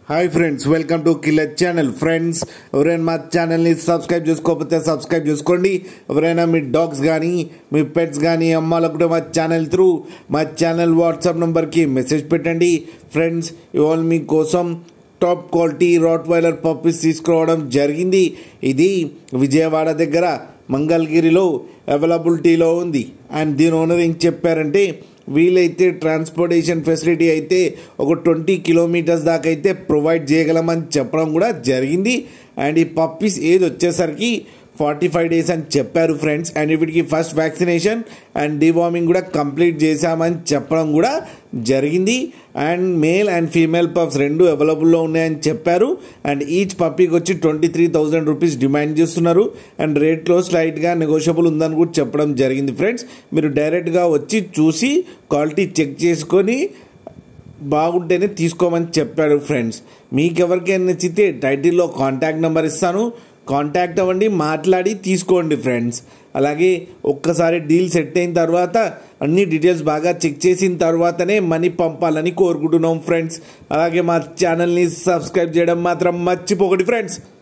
hi friends welcome to killer channel friends ఎవరైనా మా ఛానల్ని సబ్స్క్రైబ్ చేసుకోకపోతే సబ్స్క్రైబ్ చేసుకోండి ఎవరైనా మీ డాగ్స్ కానీ మీ పెట్స్ కానీ అమ్మాలనుకుంటే మా ఛానల్ త్రూ మా ఛానల్ వాట్సాప్ నెంబర్కి మెసేజ్ పెట్టండి ఫ్రెండ్స్ ఇవాళ మీకోసం top quality Rottweiler puppies తీసుకురావడం జరిగింది ఇది విజయవాడ దగ్గర మంగళగిరిలో అవైలబిలిటీలో ఉంది అండ్ దీని ఓనర్ ఏం చెప్పారంటే వీలైతే ట్రాన్స్పోర్టేషన్ ఫెసిలిటీ అయితే ఒక ట్వంటీ కిలోమీటర్స్ దాకా అయితే ప్రొవైడ్ చేయగలమని చెప్పడం కూడా జరిగింది అండ్ ఈ పప్పీస్ ఏది వచ్చేసరికి ఫార్టీ ఫైవ్ డేస్ అని చెప్పారు ఫ్రెండ్స్ అండ్ వీటికి ఫస్ట్ వ్యాక్సినేషన్ అండ్ డివార్మింగ్ కూడా కంప్లీట్ చేశామని చెప్పడం కూడా జరిగింది and male and female pups రెండు అవైలబుల్లో ఉన్నాయని చెప్పారు అండ్ ఈచ్ పప్పీకి వచ్చి twenty three thousand rupees demand చేస్తున్నారు అండ్ రేట్లో స్లైట్గా నెగోషియబుల్ ఉందని కూడా చెప్పడం జరిగింది ఫ్రెండ్స్ మీరు డైరెక్ట్గా వచ్చి చూసి క్వాలిటీ చెక్ చేసుకొని బాగుంటేనే తీసుకోమని చెప్పాడు ఫ్రెండ్స్ మీకు ఎవరికైనా నచ్చితే టైటిల్లో కాంటాక్ట్ నెంబర్ ఇస్తాను కాంటాక్ట్ అవ్వండి మాట్లాడి తీసుకోండి ఫ్రెండ్స్ అలాగే ఒక్కసారి డీల్ సెట్ అయిన తర్వాత అన్ని డీటెయిల్స్ బాగా చెక్ చేసిన తర్వాతనే మనీ పంపాలని కోరుకుంటున్నాం ఫ్రెండ్స్ అలాగే మా ఛానల్ని సబ్స్క్రైబ్ చేయడం మాత్రం మర్చిపోకండి ఫ్రెండ్స్